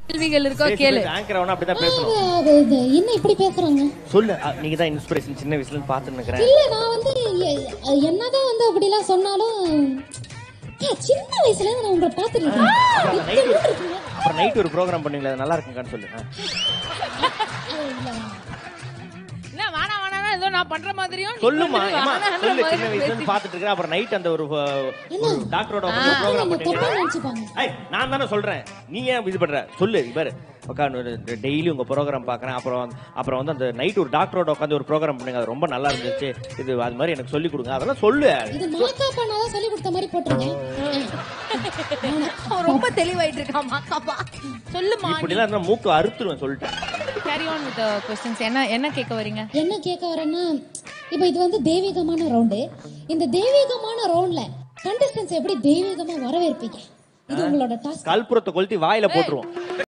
கேள்விகள் இருக்கோ கேளு ஆங்கர் ஆகணும் அப்படிதான் பேசணும் அது இது என்ன இப்படி பேசுறாங்க சொல்லு அ, நீங்க தான் இன்ஸ்பிரேஷன் சின்ன வயசுல இருந்து பாத்துன்னு இருக்கிறேன் இல்ல நான் வந்து எ- என்னதான் வந்து அப்படிலாம் சொன்னாலும் ஏ, சின்ன வயசுல இருந்து நான் உங்களை பார்த்துட்டு இருக்கேன் அப்புறம் நைட் அப்புறம் நைட் ஒரு ப்ரோக்ராம் பண்ணீங்களா அது நல்லா இருக்குங்கன்னு சொல்லு ஆ. என்ன வேணா வேணா ஏதோ நான் பண்ற மாதிரியும் நீ சொல்லுமா பண்றது ஏம்மா, வேணான்ற சொல்லு மாதிரி சின்ன வயசுல இருந்து பேசி- பாத்துட்டு இருக்கிறேன் அப்புறம் நைட் அந்த ஒரு ஒரு டாக்டரோட ப்ரோக்ராம் நீங்க தப்பா பண்ணீங்களா நினைச்சுப்பாங்க ஐய் நான் தானே சொல்றேன் நீ ஏன் இது பண்ற சொல்லு பாரு உட்காந்து டெய்லி உங்க ப்ரோக்ராம் பாக்குறேன் அப்புறம் அப்புறம் வந்து அந்த நைட் ஒரு டாக்டரோட உட்காந்து ஒரு ப்ரோக்ராம் பண்ணுங்க அது ரொம்ப நல்லா இருந்துச்சு இது அது மாதிரி எனக்கு சொல்லி கொடுங்க அதெல்லாம் சொல்லு இது மாக்கா பண்ணாதான் சொல்லி கொடுத்த மாதிரி போட்டுருங்க அவன் ரொம்ப தெளிவாயிட்டு இருக்கான் மாக்காப்பா சொல்லுமா இப்படி எல்லாம் இருந்தா மூக்கு அறுத்துருவேன் சொல்லிட்டேன் கேரி ஆன் வித் கொஸ்டின்ஸ் என்ன என்ன கேட்க வரீங்க என்ன கேட்க வரேன்னா இப்போ இது வந்து தெய்வீகமான ரவுண்டு இந்த தெய்வீகமான ரவுண்ட்ல கண்டஸ்டன்ஸ் எப்படி தெய்வீகமா வரவேற்பீங்க இது உங்களோட டாஸ்க் கல்புரத்தை கொளுத்தி வாயில போட்டுருவோம்